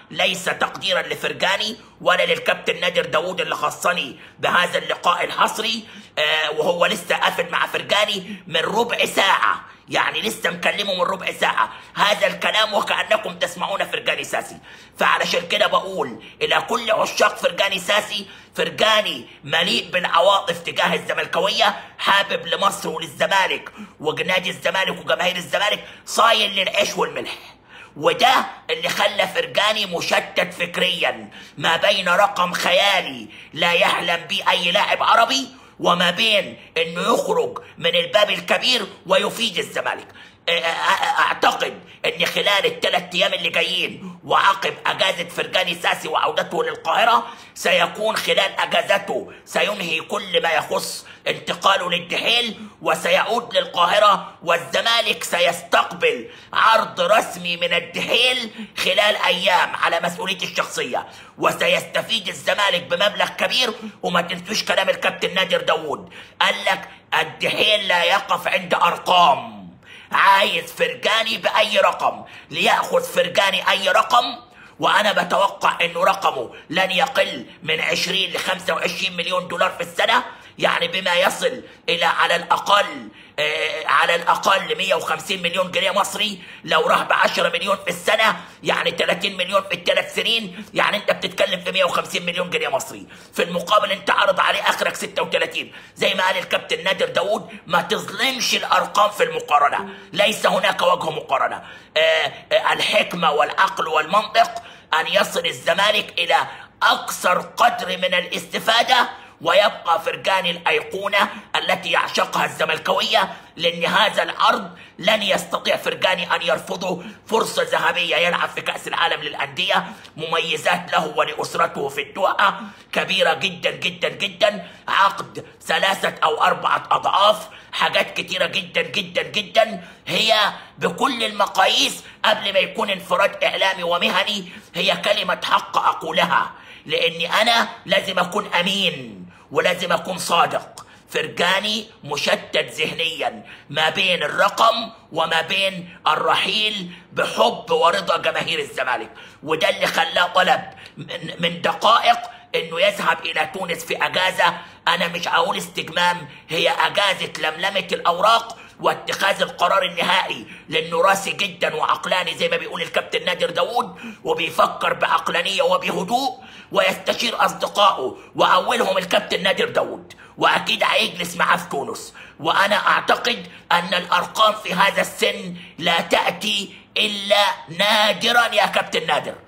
ليس تقديرا لفرجاني ولا للكابتن نادر داوود اللي خصني بهذا اللقاء الحصري آه وهو لسه قافل مع فرجاني من ربع ساعة يعني لسه مكلمه من ربع ساعة هذا الكلام وكأنكم تسمعون فرجاني ساسي فعلشان كده بقول إلى كل عشاق فرجاني ساسي فرجاني مليء بالعواطف تجاه الزملكاوية حابب لمصر وللزمالك ونادي الزمالك وجماهير الزمالك صايل للعيش والملح وده اللي خلى فرجاني مشتت فكريا ما بين رقم خيالي لا يحلم به اي لاعب عربي وما بين انه يخرج من الباب الكبير ويفيد الزمالك اعتقد ان خلال الثلاث ايام اللي جايين وعقب اجازه فرجاني ساسي وعودته للقاهره سيكون خلال اجازته سينهي كل ما يخص انتقاله للدحيل وسيعود للقاهره والزمالك سيستقبل عرض رسمي من الدحيل خلال ايام على مسؤوليتي الشخصيه وسيستفيد الزمالك بمبلغ كبير وما تنسوش كلام الكابتن نادر داوود قال لك الدحيل لا يقف عند ارقام عايز فرجاني بأي رقم ليأخذ فرجاني أي رقم وأنا بتوقع إنه رقمه لن يقل من 20 ل 25 مليون دولار في السنة يعني بما يصل إلى على الأقل آه على الأقل 150 مليون جنيه مصري لو راح ب 10 مليون في السنة يعني 30 مليون في الثلاث سنين يعني أنت بتتكلم في 150 مليون جنيه مصري في المقابل أنت عرض عليه آخرك 36 زي ما قال الكابتن نادر داوود ما تظلمش الأرقام في المقارنة ليس هناك وجه مقارنة آه آه الحكمة والعقل والمنطق أن يصل الزمالك إلى أكثر قدر من الاستفادة ويبقى فرجاني الأيقونة التي يعشقها الزملكاوية لأن هذا العرض لن يستطيع فرجاني أن يرفضه فرصة ذهبية يلعب في كأس العالم للأندية مميزات له ولأسرته في الدوحة كبيرة جدا جدا جدا عقد ثلاثة أو أربعة أضعاف حاجات كتيرة جدا جدا جدا هي بكل المقاييس قبل ما يكون انفراد إعلامي ومهني هي كلمة حق أقولها لأني أنا لازم أكون أمين ولازم أكون صادق فرجاني مشتت ذهنيا ما بين الرقم وما بين الرحيل بحب ورضا جماهير الزمالك وده اللي خلاه طلب من دقائق انه يذهب الى تونس في اجازه انا مش هقول استجمام هي اجازه لملمه الاوراق واتخاذ القرار النهائي لانه راسي جدا وعقلاني زي ما بيقول الكابتن نادر داوود وبيفكر بعقلانيه وبهدوء ويستشير اصدقائه واولهم الكابتن نادر داوود واكيد هيجلس معاه في تونس وانا اعتقد ان الارقام في هذا السن لا تاتي الا نادرا يا كابتن نادر